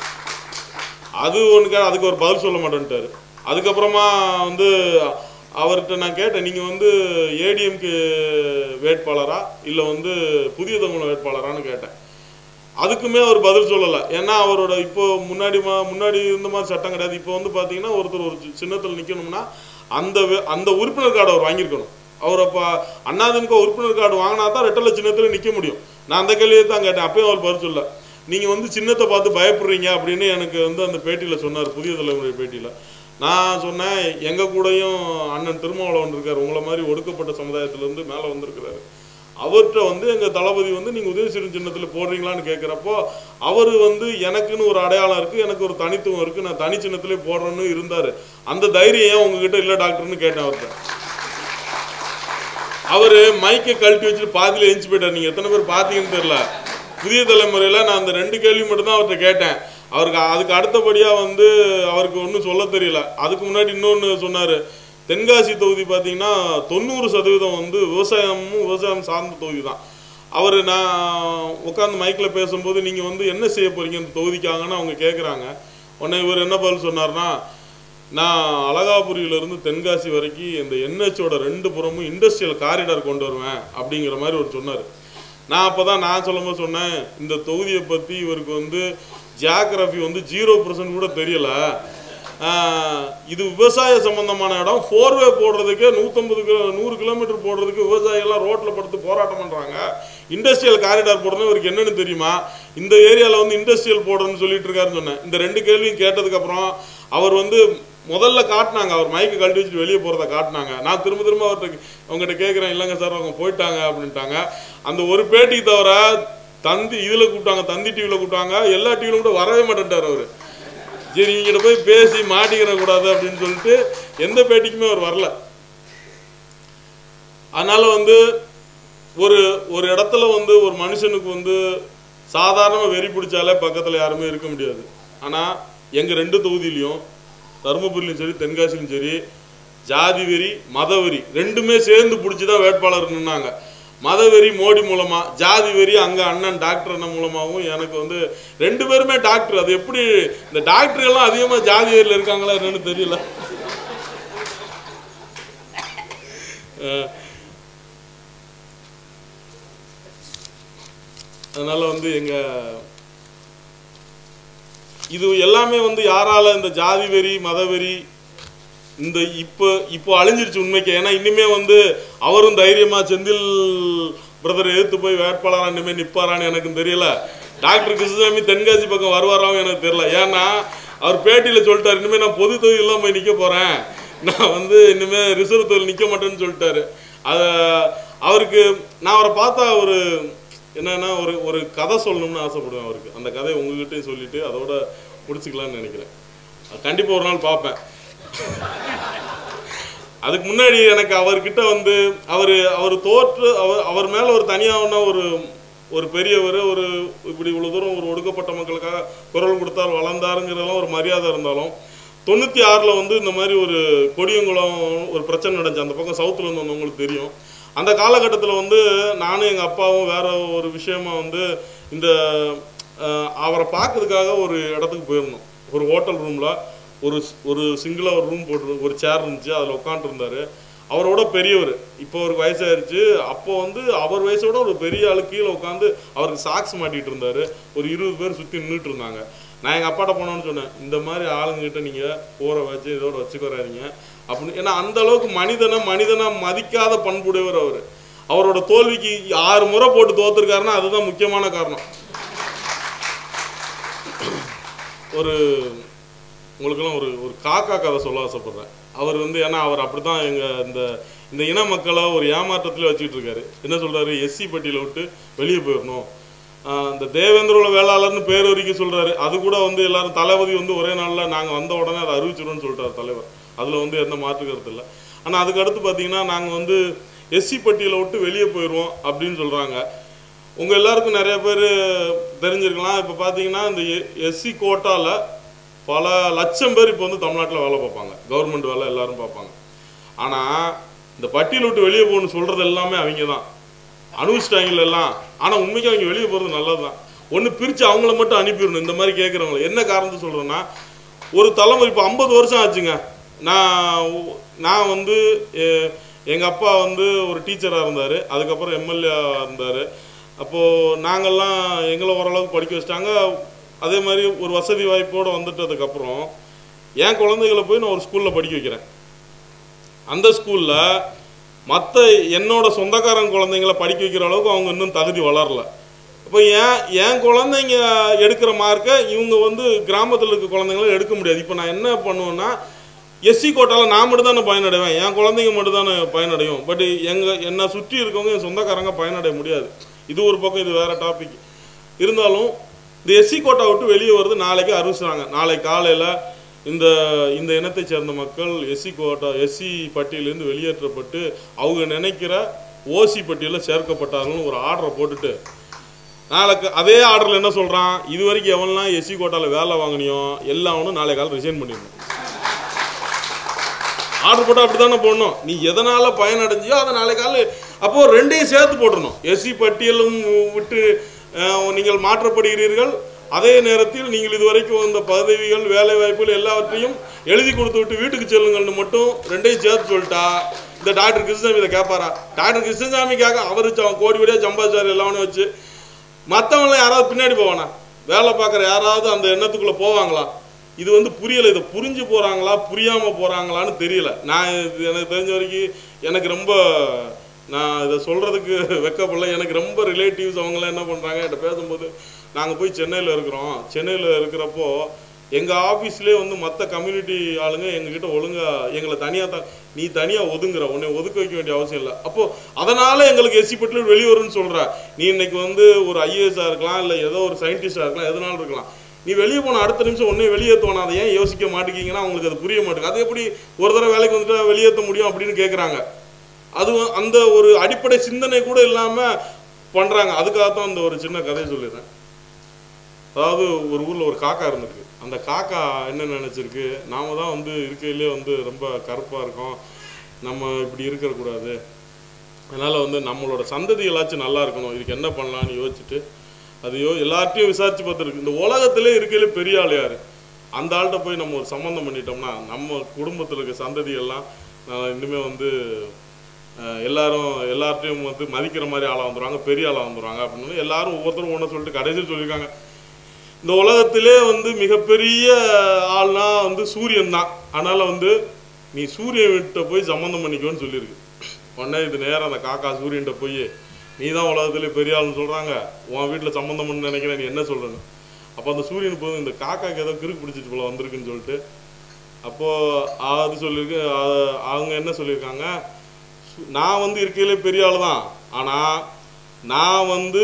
அது ஒன்று அதுக்கு ஒரு பதில் சொல்ல மாட்டேன்ட்டாரு அதுக்கப்புறமா வந்து அவர்கிட்ட நான் கேட்டேன் நீங்கள் வந்து ஏடிஎம்கே வேட்பாளரா இல்லை வந்து புதிய தமிழ் வேட்பாளரான்னு கேட்டேன் அதுக்குமே அவர் பதில் சொல்லலை ஏன்னா அவரோட இப்போ முன்னாடி மா- முன்னாடி இருந்த மாதிரி சட்டம் கிடையாது இப்போ வந்து பார்த்தீங்கன்னா ஒருத்தர் ஒரு சி- சின்னத்தில் நிற்கணும்னா அந்த வே- அந்த உறுப்பினர் கார்டு அவர் வாங்கியிருக்கணும் அவர் அப்போ அண்ணாதிமுக உறுப்பினர் கார்டு வாங்கினா தான் ரெட்டலை சின்னத்தில் நிற்க முடியும் நான் அந்த கேள்வியை தான் கேட்டேன் அப்பயும் அவர் பதில் சொல்ல நீங்கள் வந்து சின்னத்தை பார்த்து பயப்படுறீங்க அப்படின்னு எனக்கு வந்து அந்த பேட்டியில் சொன்னார் புதிய தலைமுறை பேட்டியில் நான் சொன்னேன் எங்கள் கூடயும் அண்ணன் திருமாவளவன் இருக்கார் உங்களை மாதிரி ஒடுக்கப்பட்ட சமுதாயத்திலேருந்து மேலே வந்திருக்கிறாரு அவர்கிட்ட வந்து எங்கள் தளபதி வந்து நீங்கள் உதயசூரியன் சின்னத்தில் போடுறீங்களான்னு கேட்குறப்போ அவர் வந்து எனக்குன்னு ஒரு அடையாளம் இருக்குது எனக்கு ஒரு தனித்துவம் இருக்குது நான் தனி சின்னத்திலே போடுறேன்னு இருந்தார் அந்த தைரியம் ஏன் உங்ககிட்ட இல்லை டாக்டர்னு கேட்டேன் அவர்கிட்ட அவர் மைக்கை கழட்டி வச்சுட்டு பாதியில் எஞ்சி போயிட்டார் நீங்கள் எத்தனை பேர் பார்த்தீங்கன்னு தெரியல புதிய தலைமுறையில் நான் அந்த ரெண்டு கேள்வி மட்டும்தான் அவர்கிட்ட கேட்டேன் அவருக்கு அதுக்கு அடுத்தபடியாக வந்து அவருக்கு ஒன்றும் சொல்ல தெரியல அதுக்கு முன்னாடி இன்னொன்று சொன்னார் தென்காசி தொகுதி பார்த்தீங்கன்னா தொண்ணூறு சதவீதம் வந்து விவசாயமும் விவசாயம் சார்ந்த தொகுதி தான் அவர் நான் உட்காந்து மைக்கில் பேசும்போது நீங்கள் வந்து என்ன செய்ய போறீங்க இந்த தொகுதிக்காங்கன்னு அவங்க கேட்குறாங்க உடனே இவர் என்ன பதில் சொன்னார்னா நான் அழகாபுரியிலிருந்து தென்காசி வரைக்கும் இந்த என்ஹெச்சோட ரெண்டு புறமும் இண்டஸ்ட்ரியல் காரிடார் கொண்டு வருவேன் அப்படிங்கிற மாதிரி ஒரு சொன்னார் நான் அப்போ தான் நான் சொல்லும்போது சொன்னேன் இந்த தொகுதியை பற்றி இவருக்கு வந்து ஜியாகிரபி வந்து ஜீரோ பர்சன்ட் கூட தெரியல ஆஹ் இது விவசாய சம்பந்தமான இடம் ஃபோர்வே போடுறதுக்கே நூற்றம்பது கிலோ நூறு கிலோமீட்டர் போடுறதுக்கு விவசாயிகள்லாம் ரோட்டில் படுத்து போராட்டம் பண்ணுறாங்க இண்டஸ்ட்ரியல் காரிடார் போடுறது இவருக்கு என்னன்னு தெரியுமா இந்த ஏரியாவில் வந்து இண்டஸ்ட்ரியல் போடுறதுன்னு சொல்லிட்டு இருக்காருன்னு சொன்னேன் இந்த ரெண்டு கேள்வியும் கேட்டதுக்கப்புறம் அவர் வந்து முதல்ல காட்டினாங்க அவர் மைக்கு கழட்டி வச்சுட்டு வெளியே போகிறத காட்டினாங்க நான் திரும்ப திரும்ப அவர்கிட்ட அவங்ககிட்ட கேட்குறேன் இல்லைங்க சார் அவங்க போயிட்டாங்க அப்படின்ட்டாங்க அந்த ஒரு பேட்டிக்கு தவிர தந்தி இதில் கூப்பிட்டாங்க தந்தி டிவியில் கூப்பிட்டாங்க எல்லா டிவிலும் கூட வரவே மாட்டேன்ட்டார் அவர் சரி இவங்கிட்ட போய் பேசி மாட்டிக்கிற கூடாது அப்படின்னு சொல்லிட்டு எந்த பேட்டிக்குமே அவர் வரல அதனால வந்து ஒரு ஒரு இடத்துல வந்து ஒரு மனுஷனுக்கு வந்து சாதாரண வெறி பிடிச்சாலே பக்கத்தில் யாருமே இருக்க முடியாது ஆனால் எங்கள் ரெண்டு தொகுதியிலையும் தருமபுரியிலும் சரி தென்காசிலும் சரி ஜாதி வெறி மதவெறி ரெண்டுமே சேர்ந்து பிடிச்சி தான் வேட்பாளர் நின்னாங்க மதவெறி மோடி மூலமா ஜாதி வெறி அங்க அண்ணன் டாக்டர் அண்ணன் மூலமாகவும் எனக்கு வந்து ரெண்டு பேருமே டாக்டர் அது எப்படி இந்த டாக்டர் எல்லாம் அதிகமா ஜாதி வெறியில் இருக்காங்களா என்னன்னு தெரியல அஹ் அதனால வந்து எங்க இது எல்லாமே வந்து யாரால இந்த ஜாதி வெறி மதவெறி இந்த இப்போ இப்போ அழிஞ்சிருச்சு உண்மைக்கு ஏன்னா இனிமே வந்து அவரும் தைரியமா செந்தில் பிரதர் எதிர்த்து போய் வேட்பாளரா இனிமே நிப்பாரான்னு எனக்கு தெரியல டாக்டர் கிருஷ்ணசாமி தென்காசி பக்கம் வருவாராவும் எனக்கு தெரியல ஏன்னா அவர் பேட்டியில சொல்லிட்டாரு இனிமே நான் பொது தொகுதியெல்லாம் போய் நிக்க போறேன் நான் வந்து இனிமே ரிசர்வ் தொழில் நிக்க மாட்டேன்னு சொல்லிட்டாரு அத அவருக்கு நான் அவரை பார்த்தா ஒரு என்னன்னா ஒரு ஒரு கதை சொல்லணும்னு ஆசைப்படுவேன் அவருக்கு அந்த கதையை உங்ககிட்டயும் சொல்லிட்டு அதோட முடிச்சுக்கலாம்னு நினைக்கிறேன் கண்டிப்பா ஒரு நாள் பார்ப்பேன் அதுக்கு முன்னாடி எனக்கு அவர்கிட்ட வந்து அவர் அவர் தோற்று அவர் அவர் மேலே ஒரு தனியான ஒரு ஒரு பெரியவர் ஒரு இப்படி இவ்வளோ தூரம் ஒரு ஒடுக்கப்பட்ட மக்களுக்காக குரல் கொடுத்தார் வளர்ந்தாருங்கிறதெல்லாம் ஒரு மரியாதை இருந்தாலும் தொண்ணூற்றி ஆறில் வந்து இந்த மாதிரி ஒரு கொடியங்குளம் ஒரு பிரச்சனை நடந்துச்சு அந்த பக்கம் சவுத்தில் இருந்து வந்தவங்களுக்கு தெரியும் அந்த காலகட்டத்தில் வந்து நானும் எங்கள் அப்பாவும் வேற ஒரு விஷயமா வந்து இந்த அஹ், அவரை பார்க்கறதுக்காக ஒரு இடத்துக்கு போயிருந்தோம் ஒரு ஹோட்டல் ரூமில் ஒரு ஒரு சிங்கிளாக ஒரு ரூம் போட்டு ஒரு சேர் இருந்துச்சு அதில் உட்காந்துருந்தாரு அவரோட பெரியவர் இப்போ அவருக்கு வயசாயிருச்சு அப்போ வந்து அவர் வயசோட ஒரு பெரிய ஆளு கீழே உட்காந்து அவருக்கு சாக்ஸ் மாட்டிட்டு இருந்தாரு ஒரு இருபது பேர் சுற்றி நின்றுட்டு இருந்தாங்க நான் எங்கள் அப்பாட்ட போனோன்னு சொன்னேன் இந்த மாதிரி ஆளுங்கிட்ட நீங்கள் போகிற வச்சு இதோட வச்சுக்கிறாருங்க அப்படின்னு ஏன்னா அந்த அளவுக்கு மனிதனை மனிதனா மதிக்காத பண்புடையவர் அவர் அவரோட தோல்விக்கு ஆறு முறை போட்டு தோத்துருக்காருன்னா அதுதான் முக்கியமான காரணம் ஒரு உங்களுக்கெல்லாம் ஒரு ஒரு காக்கா கதை சொல்ல ஆசைப்படுறேன் அவர் வந்து ஏன்னா அவர் அப்படித்தான் எங்க இந்த இந்த இன மக்களை ஒரு ஏமாற்றத்துல வச்சுக்கிட்டு இருக்காரு என்ன சொல்றாரு எஸ்சி பட்டியலை விட்டு வெளியே போயிடணும் ஆஹ் இந்த தேவேந்திரோட வேளாளர்னு பேர் வரைக்கும் சொல்றாரு அது கூட வந்து எல்லாரும் தளபதி வந்து ஒரே நாள்ல நாங்க வந்த உடனே அதை அறிவிச்சிருவோம்னு சொல்லிட்டாரு தலைவர் அதுல வந்து எந்த மாற்று கருத்து இல்லை ஆனா அதுக்கு அடுத்து பாத்தீங்கன்னா நாங்க வந்து எஸ்சி பட்டியலை விட்டு வெளியே போயிடுவோம் அப்படின்னு சொல்றாங்க உங்க எல்லாருக்கும் நிறைய பேர் தெரிஞ்சிருக்கலாம் இப்போ பார்த்தீங்கன்னா இந்த எஸ்சி கோட்டால பல லட்சம் பேர் இப்போ வந்து தமிழ்நாட்டில் வேலை பார்ப்பாங்க கவர்மெண்ட் வேலை எல்லாரும் பார்ப்பாங்க ஆனால் இந்த பட்டியல் விட்டு வெளியே போகணும்னு சொல்றது எல்லாமே அவங்க தான் அனுபவிச்சிட்டாங்கல்ல எல்லாம் ஆனால் உண்மைக்கு அவங்க வெளியே போகிறது நல்லது தான் ஒன்று பிரித்து அவங்கள மட்டும் அனுப்பிடணும் இந்த மாதிரி கேட்குறவங்கள என்ன காரணத்தை சொல்கிறேன்னா ஒரு தலைமுறை இப்போ ஐம்பது வருஷம் ஆச்சுங்க நான் உ- நான் வந்து எங்கள் அப்பா வந்து ஒரு டீச்சராக இருந்தார் அதுக்கப்புறம் எம்எல்ஏ இருந்தார் அப்போது நாங்கள்லாம் எங்களை ஓரளவுக்கு படிக்க வச்சிட்டாங்க அதே மாதிரி ஒரு வசதி வாய்ப்போடு வந்துட்டதுக்கப்புறம் என் குழந்தைகளை போய் நான் ஒரு ஸ்கூலில் படிக்க வைக்கிறேன் அந்த ஸ்கூல்ல மற்ற என்னோட சொந்தக்காரங்க குழந்தைங்கள படிக்க வைக்கிற அளவுக்கு அவங்க இன்னும் தகுதி வளரல இப்போ ஏன் என் குழந்தைங்க எடுக்கிற மார்க்கை இவங்க வந்து கிராமத்தில் இருக்க குழந்தைங்கள எடுக்க முடியாது இப்போ நான் என்ன பண்ணுவேன்னா எஸ்சி கோட்டாவில் நான் மட்டும் தானே பயனடைவேன் என் குழந்தைங்க மட்டும் தானே பயனடையும் பட் எங்கள் என்னை சுற்றி இருக்கவங்க என் சொந்தக்காரங்க பயனடைய முடியாது இது ஒரு பக்கம் இது வேற டாபிக் இருந்தாலும் இந்த எஸ்சி கோட்டா விட்டு வெளியே வருது நாளைக்கு அறிவிச்சாங்க நாளை காலையில் இந்த இந்த இனத்தை சேர்ந்த மக்கள் எஸ்சி கோட்டா எஸ்சி பட்டியலேருந்து வெளியேற்றப்பட்டு அவங்க நினைக்கிற ஓசி பட்டியலில் சேர்க்கப்பட்டார்கள்னு ஒரு ஆர்டரை போட்டுட்டு நாளைக்கு அதே ஆர்டரில் என்ன சொல்கிறான் இது வரைக்கும் எவன்லாம் எஸ்சி கோட்டாவில் வேலை வாங்கினியோ எல்லாவனும் நாளை காலம் ரிசைன் பண்ணிடணும் ஆர்டர் போட்டால் அப்படி தானே போடணும் நீ எதனால பயனடைஞ்சியோ அதை நாளை காலை அப்போ ரெண்டையும் சேர்த்து போட்டுறணும் எஸ்சி பட்டியலும் விட்டு அஹ், நீங்கள் மாற்றப்படுகிறீர்கள் அதே நேரத்தில் நீங்கள் இதுவரைக்கும் இந்த பதவிகள் வேலை வாய்ப்புகள் எல்லாவற்றையும் எழுதி கொடுத்து விட்டு வீட்டுக்கு செல்லுங்கள்னு மட்டும் ரெண்டையும் சேர்த்து சொல்லிட்டா இந்த டாக்டர் கிருஷ்ணசாமி இதை கேட்பாரா டாக்டர் கிருஷ்ணசாமிக்காக அவர் ச- கோடி கோடியாக சம்பாதிச்சார் எல்லாமே வச்சு மற்றவங்களாம் யாராவது பின்னாடி போவானா வேலை பார்க்குற யாராவது அந்த எண்ணத்துக்குள்ளே போவாங்களா இது வந்து புரியலை இதை புரிஞ்சு போகிறாங்களா புரியாமல் போகிறாங்களான்னு தெரியல நான் இது எனக்கு தெரிஞ்ச வரைக்கும் எனக்கு ரொம்ப நான் இதை சொல்கிறதுக்கு வெக்கப்படல எனக்கு ரொம்ப ரிலேட்டிவ்ஸ் அவங்களாம் என்ன பண்ணுறாங்க என்கிட்ட பேசும்போது நாங்கள் போய் சென்னையில் இருக்கிறோம் சென்னையில் இருக்கிறப்போ எங்கள் ஆஃபீஸ்லேயே வந்து மற்ற கம்யூனிட்டி ஆளுங்க எங்ககிட்ட ஒழுங்கா எங்களை தனியாக தான் நீ தனியாக ஒதுங்குற உன்னை ஒதுக்க வைக்க வேண்டிய அவசியம் இல்லை அப்போது அதனால் எங்களுக்கு எஸ்சி பட்டியல் வெளியே வரும்னு சொல்கிற நீ இன்னைக்கு வந்து ஒரு ஐஏஎஸ்ஸாக இருக்கலாம் இல்லை ஏதோ ஒரு சயின்டிஸ்டாக இருக்கலாம் எதனாலும் இருக்கலாம் நீ வெளியே போன அடுத்த நிமிஷம் ஒன்றே வெளியேற்றுவானா அதை ஏன் யோசிக்க மாட்டேங்கிங்கன்னா அவங்களுக்கு அது புரிய மாட்டேங்குது அது எப்படி ஒரு தடவை வேலைக்கு வந்துட்டா வெளியேற்ற முடியும் அப்படின்னு கேட்குறாங்க அதுவும் அந்த ஒரு அடிப்படை சிந்தனை கூட இல்லாமல் பண்ணுறாங்க அதுக்காக தான் அந்த ஒரு சின்ன கதையை சொல்லிடுறேன் அதாவது ஒரு ஊரில் ஒரு காக்கா இருந்திருக்கு அந்த காக்கா என்ன நினச்சிருக்கு நாம தான் வந்து இருக்கையிலே வந்து ரொம்ப கருப்பாக இருக்கோம் நம்ம இப்படி இருக்கக்கூடாது அதனால் வந்து நம்மளோட சந்ததிகளாச்சும் நல்லா இருக்கணும் இதுக்கு என்ன பண்ணலாம்னு யோசிச்சுட்டு அது யோ எல்லார்ட்டையும் விசாரிச்சு பார்த்துருக்கு இந்த உலகத்திலே இருக்கையிலே பெரிய ஆள் யார் அந்த ஆள்கிட்ட போய் நம்ம ஒரு சம்மந்தம் பண்ணிட்டோம்னா நம்ம குடும்பத்தில் இருக்க சந்ததிகள்லாம் நான் இனிமேல் வந்து அஹ், எல்லாரும் எல்லார்ட்டையும் வந்து மதிக்கிற மாதிரி ஆளாக வந்துருவாங்க பெரிய ஆளாக வந்துருவாங்க அப்படின்னு எல்லாரும் ஒவ்வொருத்தரும் ஒன்று சொல்லிட்டு கடைசியில் சொல்லியிருக்காங்க இந்த உலகத்திலே வந்து மிகப்பெரிய ஆள்னா வந்து சூரியன் தான் அதனால வந்து நீ சூரியன் விட்ட போய் சம்மந்தம் பண்ணிக்கோன்னு சொல்லியிருக்கு உடனே இது நேரம் அந்த காக்கா சூரியன்ட்ட போய் நீ தான் உலகத்திலே பெரிய ஆள்னு சொல்கிறாங்க உன் வீட்டில் சம்மந்தம் பண்ணு நினைக்கிறேன் நீ என்ன சொல்றேன்னு அப்போ அந்த சூரியன் போது இந்த காக்காக்கு ஏதோ கிறுக்கு பிடிச்சிட்டு போல வந்திருக்குன்னு சொல்லிட்டு அப்போது அது சொல்லியிருக்கு அ- அவங்க என்ன சொல்லியிருக்காங்க சு- நான் வந்து இருக்கையிலே பெரிய ஆள் தான் ஆனால் நான் வந்து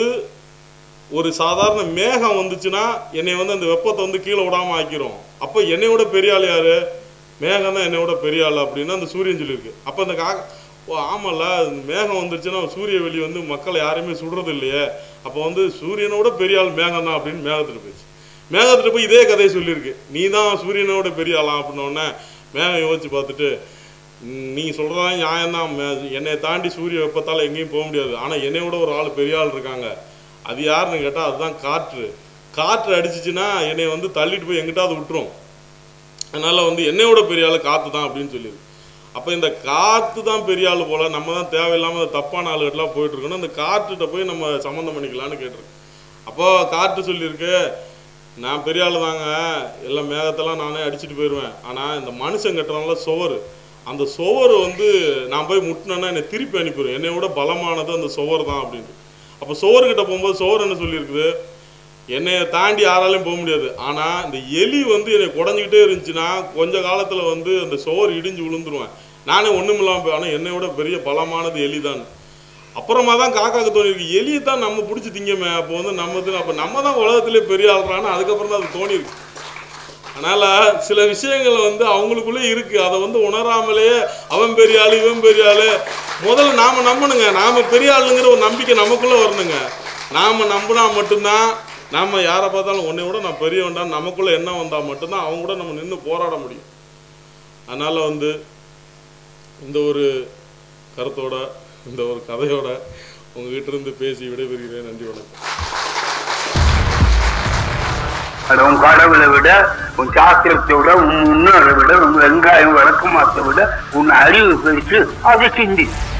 ஒரு சாதாரண மேகம் வந்துச்சுன்னா என்னை வந்து அந்த வெப்பத்தை வந்து கீழே விடாம ஆக்கிரும் அப்போ என்னை விட பெரிய ஆள் யாரு மேகம் தான் என்னோட பெரிய ஆள் அப்படின்னு அந்த சூரியன் சொல்லியிருக்கு அப்போ அந்த காக்கா ஓ ஆமாம்ல மேகம் வந்துருச்சுன்னா சூரிய வெளி வந்து மக்களை யாரையுமே சுடுறது இல்லையே அப்போ வந்து சூரியனோட பெரிய ஆள் மேகம் தான் அப்படின்னு மேகத்தில் போயிடுச்சு மேகத்துல போய் இதே கதையை சொல்லியிருக்கு நீ தான் சூரியனோட பெரிய ஆளாம் அப்படின்னோடனே மேகம் யோசிச்சு பார்த்துட்டு "ம், நீ சொல்றதா நியாயம்தான் மே- என்னை தாண்டி சூரிய வெப்பத்தால் எங்கேயும் போக முடியாது ஆனால் என்னை விட ஒரு ஆள் பெரிய ஆள் இருக்காங்க அது யாருன்னு கேட்டால் அதுதான் காற்று காற்று அடிச்சிச்சுன்னா என்னை வந்து தள்ளிட்டு போய் எங்கிட்டாவது விட்டுரும் அதனால வந்து என்னையோட பெரிய ஆள் காற்று தான் அப்படின்னு சொல்லியிருக்கு அப்போ இந்த காற்று தான் பெரிய ஆள் போல நம்ம தான் தேவையில்லாமல் இந்த தப்பான ஆளுகிட்டலாம் போயிட்டு இருக்கணும் அந்த காற்றுகிட்ட போய் நம்ம சம்மந்தம் பண்ணிக்கலாம்னு கேட்டிருக்கு அப்போ காற்று சொல்லியிருக்கு நான் பெரிய ஆள் தாங்க எல்லாம் மேகத்தெல்லாம் நானே அடிச்சுட்டு போயிடுவேன் ஆனால் இந்த மனுஷன் கட்டுறாங்கள சுவர் அந்த சுவர் வந்து நான் போய் முட்டினேன்னா என்னை திருப்பி அனுப்பிடுவேன் என்னை விட பலமானது அந்த சுவர் தான் அப்படின்ட்டு அப்போ சுவர்கிட்ட போகும்போது சுவர் என்ன சொல்லியிருக்குது என்னைய தாண்டி யாராலையும் போக முடியாது ஆனால் இந்த எலி வந்து என்னை குடஞ்சிக்கிட்டே இருந்துச்சுன்னா கொஞ்ச காலத்தில் வந்து அந்த சுவர் இடிஞ்சு விழுந்துருவேன் நானே ஒன்றும் இல்லாமல் ஆனால் என்னை விட பெரிய பலமானது எலி தான் அப்புறமா தான் காக்காக்கு தோணிருக்கு எலியை தான் நம்ம பிடிச்சி திங்கமே அப்போ வந்து நம்ம தான் அப்போ நம்ம தான் உலகத்திலே பெரிய ஆள்றான்னு அதுக்கப்புறம் தான் அது தோணிருக்கு அதனால சில விஷயங்கள் வந்து அவங்களுக்குள்ளே இருக்கு அதை வந்து உணராமலே அவன் பெரிய ஆளு இவன் பெரிய ஆளு முதல்ல நாம நம்பணுங்க நாம பெரிய ஆளுங்கிற ஒரு நம்பிக்கை நமக்குள்ள வரணுங்க நாம நம்பினா மட்டும்தான் நாம யாரை பார்த்தாலும் உன்னை விட நான் பெரியவன்டான்னு நமக்குள்ள என்ன வந்தா மட்டும்தான் அவங்க கூட நம்ம நின்று போராட முடியும் அதனால வந்து இந்த ஒரு கருத்தோட இந்த ஒரு கதையோட உங்ககிட்ட இருந்து பேசி விடைபெறுகிறேன் நன்றி வணக்கம் அட உன் கடவுளை விட உன் சாஸ்திரத்தை விட உன் முன்னோரை விட உன் வெங்காயம் விளக்கமாத்தை விட உன் அறிவு பெருசு அதை சிந்தி